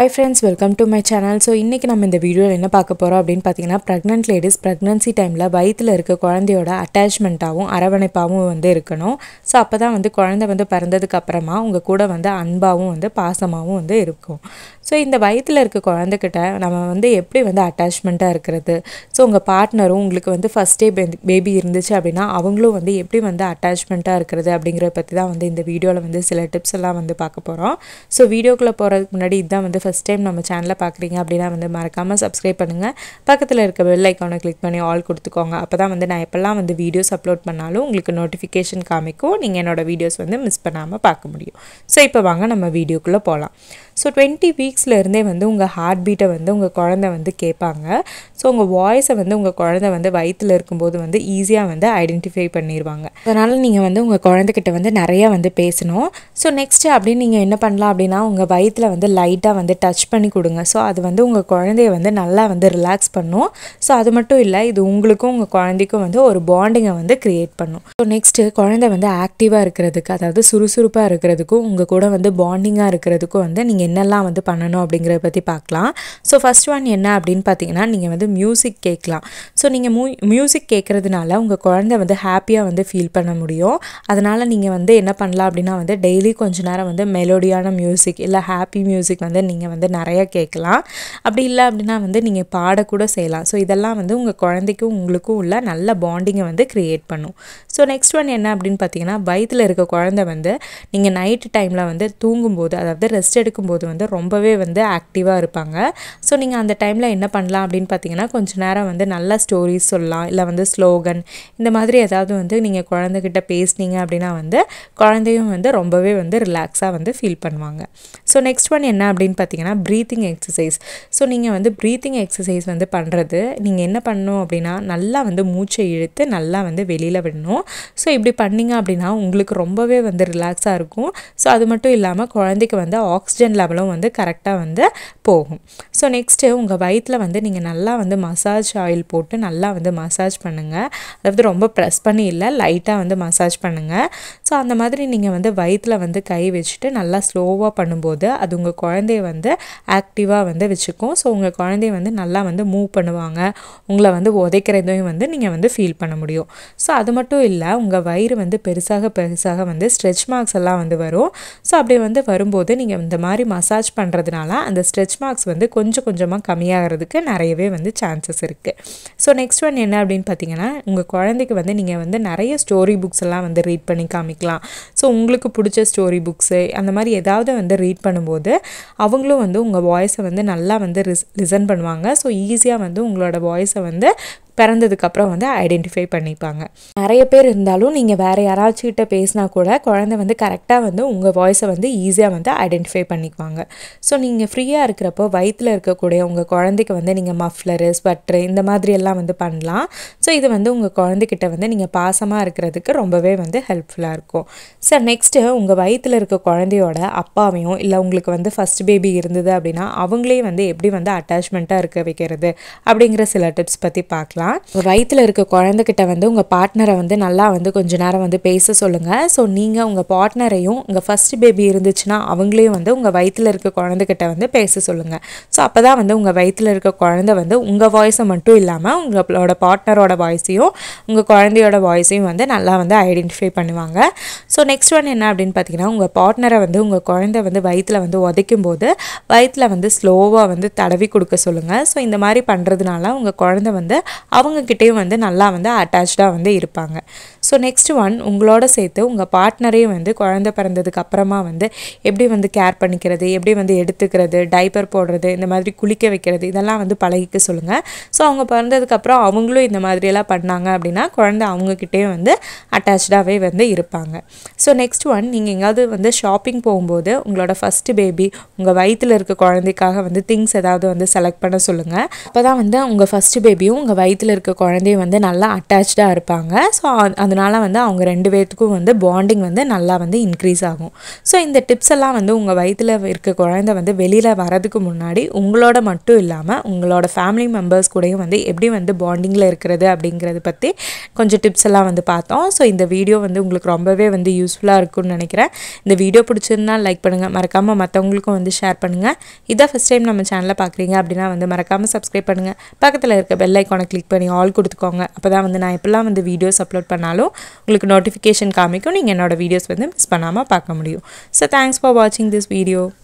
high friends welcome to my channel so இன்றைக்கி நம்ம இந்த வீடியோவில் என்ன பார்க்க போகிறோம் அப்படின்னு பார்த்தீங்கன்னா ப்ரெக்னென்ட் லேடிஸ் ப்ரெக்னன்சி டைமில் வயிற்றில் இருக்க குழந்தையோட அட்டாச்மெண்ட்டாகவும் அரவணைப்பாகவும் வந்து இருக்கணும் ஸோ அப்போ தான் வந்து குழந்தை வந்து பிறந்ததுக்கு அப்புறமா உங்கள் கூட வந்து அன்பாகவும் வந்து பாசமாகவும் வந்து இருக்கும் ஸோ இந்த வயிற்றில் இருக்க குழந்தைகிட்ட நம்ம வந்து எப்படி வந்து அட்டாச்மெண்ட்டாக இருக்கிறது ஸோ உங்கள் பார்ட்னரும் உங்களுக்கு வந்து ஃபஸ்ட் டே பேபி இருந்துச்சு அப்படின்னா அவங்களும் வந்து எப்படி வந்து அட்டாச்மெண்ட்டாக இருக்கிறது அப்படிங்கிறத பற்றி தான் வந்து இந்த வீடியோவில் வந்து சில டிப்ஸ் எல்லாம் வந்து பார்க்க போகிறோம் ஸோ வீடியோக்குள்ளே போகிறதுக்கு முன்னாடி இதுதான் வந்து ஃபஸ்ட் டைம் நம்ம சேனலை பார்க்குறீங்க அப்படின்னா வந்து மறக்காமல் சப்ஸ்கிரைப் பண்ணுங்கள் பக்கத்தில் இருக்க பெல் ஐக்கானை கிளிக் பண்ணி ஆல் கொடுத்துக்கோங்க அப்போ தான் வந்து நான் எப்போல்லாம் வந்து வீடியோஸ் அப்லோட் பண்ணாலும் உங்களுக்கு நோட்டிஃபிகேஷன் காமிக்கும் நீங்கள் என்னோடய வீடியோஸ் வந்து மிஸ் பண்ணாமல் பார்க்க முடியும் ஸோ இப்போ வாங்க நம்ம வீடியோக்குள்ளே போகலாம் ஸோ டுவெண்ட்டி வீக்ஸ்லேருந்தே வந்து உங்கள் ஹார்ட் பீட்டை வந்து உங்கள் குழந்தை வந்து கேட்பாங்க ஸோ உங்கள் வாய்ஸை வந்து உங்கள் குழந்தை வந்து வயிற்றில் இருக்கும்போது வந்து ஈஸியாக வந்து ஐடென்டிஃபை பண்ணிடுவாங்க அதனால் நீங்கள் வந்து உங்கள் குழந்தைகிட்ட வந்து நிறையா வந்து பேசணும் ஸோ நெக்ஸ்ட்டு அப்படின்னு நீங்கள் என்ன பண்ணலாம் அப்படின்னா உங்கள் வயிற்றில் வந்து லைட்டாக வந்து டச் பண்ணி கொடுங்க ஸோ அது வந்து உங்கள் குழந்தைய வந்து நல்லா வந்து ரிலாக்ஸ் பண்ணும் ஸோ அது மட்டும் இல்லை இது உங்களுக்கும் உங்கள் குழந்தைக்கும் வந்து ஒரு பாண்டிங்கை வந்து க்ரியேட் பண்ணும் ஸோ நெக்ஸ்ட்டு குழந்தை வந்து ஆக்டிவாக இருக்கிறதுக்கு அதாவது சுறுசுறுப்பாக இருக்கிறதுக்கும் உங்கள் கூட வந்து பாண்டிங்காக இருக்கிறதுக்கும் வந்து நீங்கள் என்னெல்லாம் வந்து பண்ணணும் அப்படிங்கிறத பற்றி பார்க்கலாம் ஸோ ஃபஸ்ட் ஒன் என்ன அப்படின்னு பார்த்தீங்கன்னா நீங்கள் வந்து மியூசிக் கேட்கலாம் ஸோ நீங்கள் மூ மியூசிக் கேட்குறதுனால உங்கள் குழந்தை வந்து ஹாப்பியாக வந்து ஃபீல் பண்ண முடியும் அதனால் நீங்கள் வந்து என்ன பண்ணலாம் அப்படின்னா வந்து டெய்லி கொஞ்ச நேரம் வந்து மெலோடியான மியூசிக் இல்லை ஹாப்பி மியூசிக் வந்து நீங்கள் வந்து நிறைய கேட்கலாம் அப்படி இல்லை அப்படின்னா வந்து நீங்கள் பாடக்கூட செய்யலாம் ஸோ இதெல்லாம் வந்து உங்கள் குழந்தைக்கும் உங்களுக்கும் உள்ள நல்ல பாண்டிங்கை வந்து க்ரியேட் பண்ணும் ஸோ நெக்ஸ்ட் ஒன் என்ன அப்படின்னு பார்த்தீங்கன்னா வயிற்றில் இருக்க குழந்தை வந்து நீங்கள் நைட்டு டைமில் வந்து தூங்கும்போது அதாவது ரெஸ்ட் எடுக்கும்போது வந்து ரொம்பவே வந்து ஆக்டிவாக இருப்பாங்க ஸோ நீங்கள் அந்த டைமில் என்ன பண்ணலாம் அப்படின்னு பார்த்தீங்கன்னா கொஞ்ச நேரம் வந்து நல்ல ஸ்டோரிஸ் சொல்லலாம் இல்லை வந்து ஸ்லோகன் இந்த மாதிரி ஏதாவது வந்து நீங்கள் குழந்தைகிட்ட பேசுனீங்க அப்படின்னா வந்து குழந்தையும் வந்து ரொம்பவே வந்து ரிலாக்ஸாக வந்து ஃபீல் பண்ணுவாங்க ஸோ நெக்ஸ்ட் ஒன் என்ன அப்படின்னு பார்த்தீங்கன்னா ப்ரீத்திங் எக்ஸசைஸ் ஸோ நீங்கள் வந்து ப்ரீத்திங் எக்ஸசைஸ் வந்து பண்ணுறது நீங்கள் என்ன பண்ணணும் அப்படின்னா நல்லா வந்து மூச்சை இழுத்து நல்லா வந்து வெளியில் விடணும் ஸோ இப்படி பண்ணீங்க அப்படின்னா உங்களுக்கு ரொம்பவே வந்து ரிலாக்ஸாக இருக்கும் ஸோ அது மட்டும் இல்லாமல் குழந்தைக்கு வந்து ஆக்சிஜன் லெவலும் வந்து கரெக்டாக வந்து போகும் ஸோ நெக்ஸ்ட்டு உங்கள் வயிற்றில் வந்து நீங்கள் நல்லா வந்து மசாஜ் ஆயில் போட்டு நல்லா வந்து மசாஜ் பண்ணுங்கள் அதாவது ரொம்ப ப்ரெஸ் பண்ணி இல்லை லைட்டாக வந்து மசாஜ் பண்ணுங்கள் ஸோ அந்த மாதிரி நீங்கள் வந்து வயிற்றில் வந்து கை வச்சுட்டு நல்லா ஸ்லோவாக பண்ணும்போது அது உங்கள் குழந்தைய வந்து ஆக்டிவாக வந்து வச்சுக்கும் ஸோ உங்கள் குழந்தைய வந்து நல்லா வந்து மூவ் பண்ணுவாங்க உங்களை வந்து உதைக்கிறதையும் வந்து நீங்கள் வந்து ஃபீல் பண்ண முடியும் ஸோ அது மட்டும் இல்லை உங்கள் வயிறு வந்து பெருசாக பெருசாக வந்து ஸ்ட்ரெச் மார்க்ஸ் எல்லாம் வந்து வரும் ஸோ அப்படி வந்து வரும்போது நீங்கள் இந்த மாதிரி மசாஜ் பண்ணுறதுனால அந்த ஸ்ட்ரெச் மார்க்ஸ் வந்து கொஞ்சம் கொஞ்சமாக கம்மியாகிறதுக்கு நிறையவே வந்து சான்சஸ் இருக்குது ஸோ நெக்ஸ்ட் ஒன் என்ன அப்படின்னு பார்த்தீங்கன்னா உங்கள் குழந்தைக்கு வந்து நீங்கள் வந்து நிறைய ஸ்டோரி புக்ஸ் எல்லாம் வந்து ரீட் பண்ணி காமிக்கலாம் ஸோ உங்களுக்கு பிடிச்ச ஸ்டோரி புக்ஸு அந்த மாதிரி ஏதாவது வந்து ரீட் பண்ணும்போது அவங்களும் வந்து உங்கள் வாய்ஸை வந்து நல்லா வந்து ரிஸ் லிசன் பண்ணுவாங்க ஸோ ஈஸியாக வந்து உங்களோட வாய்ஸை வந்து பிறந்ததுக்கப்புறம் வந்து ஐடென்டிஃபை பண்ணிப்பாங்க நிறைய பேர் இருந்தாலும் நீங்கள் வேறு யாராச்சும் கிட்ட பேசினா கூட குழந்தை வந்து கரெக்டாக வந்து உங்கள் வாய்ஸை வந்து ஈஸியாக வந்து ஐடென்டிஃபை பண்ணிக்குவாங்க ஸோ நீங்கள் ஃப்ரீயாக இருக்கிறப்போ வயிற்றில் இருக்கக்கூடிய உங்கள் குழந்தைக்கு வந்து நீங்கள் மஃப்லரு ஸ்வெட்ரு இந்த மாதிரி எல்லாம் வந்து பண்ணலாம் ஸோ இது வந்து உங்கள் குழந்தைகிட்ட வந்து நீங்கள் பாசமாக இருக்கிறதுக்கு ரொம்பவே வந்து ஹெல்ப்ஃபுல்லாக இருக்கும் சார் நெக்ஸ்ட்டு உங்கள் வயிற்றில் இருக்க குழந்தையோட அப்பாவையும் இல்லை உங்களுக்கு வந்து ஃபஸ்ட் பேபி இருந்தது அப்படின்னா அவங்களே வந்து எப்படி வந்து அட்டாச்மெண்ட்டாக இருக்க வைக்கிறது அப்படிங்கிற சில டிப்ஸ் பற்றி பார்க்கலாம் பார்க்கலாம் வயிற்றில் இருக்க குழந்தைகிட்ட வந்து உங்கள் பார்ட்னரை வந்து நல்லா வந்து கொஞ்ச நேரம் வந்து பேச சொல்லுங்கள் ஸோ நீங்கள் உங்கள் பார்ட்னரையும் உங்கள் ஃபஸ்ட் பேபி இருந்துச்சுன்னா அவங்களையும் வந்து உங்கள் வயிற்றில் இருக்க குழந்தைகிட்ட வந்து பேச சொல்லுங்கள் ஸோ அப்போ தான் வந்து உங்கள் வயிற்றில் இருக்க குழந்தை வந்து உங்கள் வாய்ஸை மட்டும் இல்லாமல் உங்களோட பார்ட்னரோட வாய்ஸையும் உங்கள் குழந்தையோட வாய்ஸையும் வந்து நல்லா வந்து ஐடென்டிஃபை பண்ணுவாங்க ஸோ நெக்ஸ்ட் ஒன் என்ன அப்படின்னு பார்த்தீங்கன்னா உங்கள் பார்ட்னரை வந்து உங்கள் குழந்தை வந்து வயிற்றில் வந்து உதைக்கும் போது வயிற்றில் வந்து ஸ்லோவாக வந்து தடவி கொடுக்க சொல்லுங்கள் ஸோ இந்த மாதிரி பண்ணுறதுனால உங்கள் குழந்தை வந்து அவங்கக்கிட்டேயும் வந்து நல்லா வந்து அட்டாச்சாக வந்து இருப்பாங்க ஸோ நெக்ஸ்ட் ஒன் உங்களோட சேர்த்து உங்கள் பார்ட்னரையும் வந்து குழந்த பிறந்ததுக்கு அப்புறமா வந்து எப்படி வந்து கேர் பண்ணிக்கிறது எப்படி வந்து எடுத்துக்கிறது டைப்பர் போடுறது இந்த மாதிரி குளிக்க வைக்கிறது இதெல்லாம் வந்து பழகிக்க சொல்லுங்கள் ஸோ அவங்க பிறந்ததுக்கப்புறம் அவங்களும் இந்த மாதிரியெல்லாம் பண்ணாங்க அப்படின்னா குழந்தை அவங்கக்கிட்டேயும் வந்து அட்டாச்சாகவே வந்து இருப்பாங்க ஸோ நெக்ஸ்ட் ஒன் நீங்கள் எங்கேயாவது வந்து ஷாப்பிங் போகும்போது உங்களோட ஃபஸ்ட்டு பேபி உங்கள் வயிற்றில் இருக்க குழந்தைக்காக வந்து திங்ஸ் ஏதாவது வந்து செலக்ட் பண்ண சொல்லுங்கள் அப்போ தான் வந்து உங்கள் ஃபஸ்ட்டு பேபியும் உங்கள் வயிற்றில் வயிற்றில் இருக்க குழந்தையும் வந்து நல்லா அட்டாச்சாக இருப்பாங்க ஸோ அதனால வந்து அவங்க ரெண்டு பேர்த்துக்கும் வந்து பாண்டிங் வந்து நல்லா வந்து இன்க்ரீஸ் ஆகும் ஸோ இந்த டிப்ஸ் எல்லாம் வந்து உங்கள் வயிற்றில் இருக்க குழந்தை வந்து வெளியில் வரதுக்கு முன்னாடி உங்களோட மட்டும் இல்லாமல் உங்களோட ஃபேமிலி மெம்பர்ஸ் கூடயும் வந்து எப்படி வந்து பாண்டிங்கில் இருக்கிறது அப்படிங்கிறத பற்றி கொஞ்சம் டிப்ஸ் எல்லாம் வந்து பார்த்தோம் ஸோ இந்த வீடியோ வந்து உங்களுக்கு ரொம்பவே வந்து யூஸ்ஃபுல்லாக இருக்கும்னு நினைக்கிறேன் இந்த வீடியோ பிடிச்சிருந்தா லைக் பண்ணுங்கள் மறக்காமல் மற்றவங்களுக்கும் வந்து ஷேர் பண்ணுங்கள் இதான் ஃபஸ்ட் டைம் நம்ம சேனலை பார்க்குறீங்க அப்படின்னா வந்து மறக்காமல் சப்ஸ்கிரைப் பண்ணுங்கள் பக்கத்தில் இருக்க பெல் ஐக்கானை கிளிக் பண்ணி ஆல் கொடுத்துக்கோங்க அப்போ தான் வந்து நான் எப்போல்லாம் வந்து வீடியோஸ் அப்லோட் பண்ணாலும் உங்களுக்கு நோட்டிஃபிகேஷன் காமிக்கும் நீங்கள் என்னோட வீடியோஸ் வந்து மிஸ் பண்ணாமல் பார்க்க முடியும் ஸோ தேங்க்ஸ் ஃபார் வாட்சிங் திஸ் வீடியோ